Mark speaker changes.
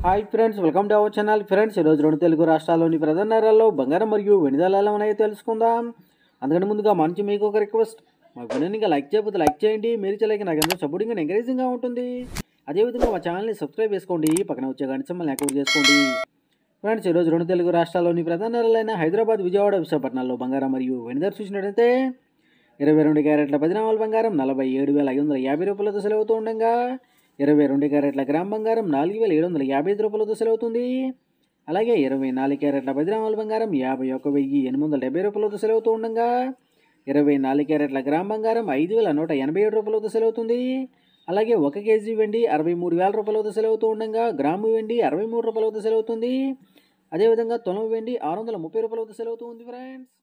Speaker 1: hi friends welcome to our channel friends ఈరోజు రెండు తెలుగు రాష్ట్రాల్లోని ప్రధాన నగరాల్లో బంగారం మరియు వెనుదల ఎలా ఉన్నాయో తెలుసుకుందాం అందుకని ముందుగా మంచి మీకు ఒక రిక్వెస్ట్ మా వీడియోని ఇంకా లైక్ చేయకపోతే లైక్ చేయండి మీరు చేయలేక నాకు ఎంతో సపోర్టింగ్ అండ్ ఎంకరేజింగ్గా ఉంటుంది అదేవిధంగా మా ఛానల్ని సబ్స్క్రైబ్ చేసుకోండి పక్కన వచ్చే గంట సింబల్ని యాక్టివేట్ చేసుకోండి ఫ్రెండ్స్ ఈరోజు రెండు తెలుగు రాష్ట్రాల్లోని ప్రధాన నగరాలైన హైదరాబాద్ విజయవాడ విశాఖపట్నాల్లో బంగారం మరియు వెనుదల చూసినట్టయితే ఇరవై రెండు క్యారెట్ల పదినామాల బంగారం నలభై ఏడు వేల ఐదు వందల యాభై రూపాయలతో సెలవుతూ ఉండగా ఇరవై రెండు క్యారెట్ల గ్రామ్ బంగారం నాలుగు వేల ఏడు వందల యాభై ఐదు రూపాయలతో సెలవుతుంది అలాగే ఇరవై నాలుగు క్యారెట్ల పదినామాల బంగారం యాభై ఒక వెయ్యి ఎనిమిది వందల డెబ్బై రూపాయలతో సెలవుతూ ఉండగా ఇరవై నాలుగు క్యారెట్ల గ్రామ్ బంగారం ఐదు వేల నూట ఎనభై ఏడు రూపాయలతో సెలవుతుంది అలాగే ఒక కేజీ వెండి అరవై మూడు వేల రూపాయలతో సెలవుతూ ఉండగా గ్రాము వెండి అరవై మూడు రూపాయలతో సెలవుతుంది అదేవిధంగా తొలము వెండి ఆరు వందల ముప్పై రూపాయలతో సెలవుతూ ఉంది ఫ్రెండ్స్